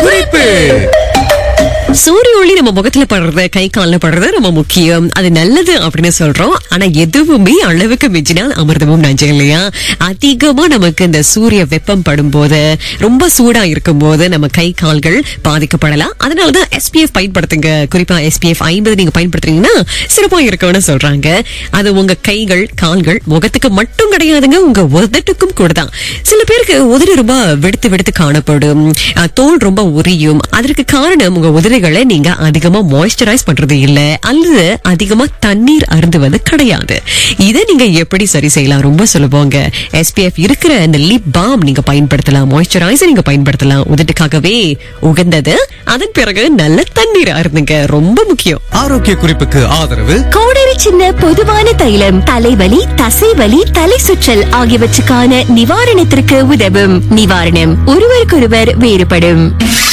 குறிப்பு சூரிய ஒளி நம்ம முகத்துல படுறது கை கால்ல படுறது ரொம்ப முக்கியம் அது நல்லது அப்படின்னு சொல்றோம் ஆனா எதுவுமே அளவுக்கு மிஞ்சினால் அமிர்தமும் நஞ்சம் இல்லையா அதிகமா நமக்கு இந்த சூரிய வெப்பம் படும்போது ரொம்ப சூடா இருக்கும் போது நம்ம கை கால்கள் பாதிக்கப்படலாம் அதனாலதான் எஸ்பிஎஃப் பயன்படுத்துங்க குறிப்பா எஸ்பிஎஃப் ஐம்பது நீங்க பயன்படுத்துறீங்கன்னா சிறப்பா இருக்கும்னு சொல்றாங்க அது உங்க கைகள் கால்கள் முகத்துக்கு மட்டும் கிடையாதுங்க உங்க உதட்டுக்கும் கூட தான் சில பேருக்கு உதடு ரொம்ப வெடுத்து வெடுத்து காணப்படும் அஹ், தோல் ரொம்ப உரியும் அதற்கு காரணம் உங்க உதடுகளை நீங்க அதிகமா மாய்ஸ்சரைஸ் பண்றது இல்ல அல்லது அதிகமா தண்ணீர் அருந்துவது கிடையாது இதை நீங்க எப்படி சரி செய்யலாம் ரொம்ப சுலபங்க எஸ்பிஎஃப் இருக்கிற இந்த லிப் பாம் நீங்க பயன்படுத்தலாம் மாய்ஸ்சரைசர் நீங்க பயன்படுத்தலாம் உதட்டுக்காகவே உகந்தது அதன் பிறகு நல்ல தண்ணீர் அருந்துங்க ரொம்ப முக்கியம் ஆரோக்கிய குறிப்புக்கு ஆதரவு கோடரி சின்ன பொதுவான தைலம் தலைவலி தசைவலி தலை சுற்றல் ஆகியவற்றுக்கான நிவாரணத்திற்கு உதவும் நிவாரணம் ஒருவருக்கொருவர் வேறுபடும்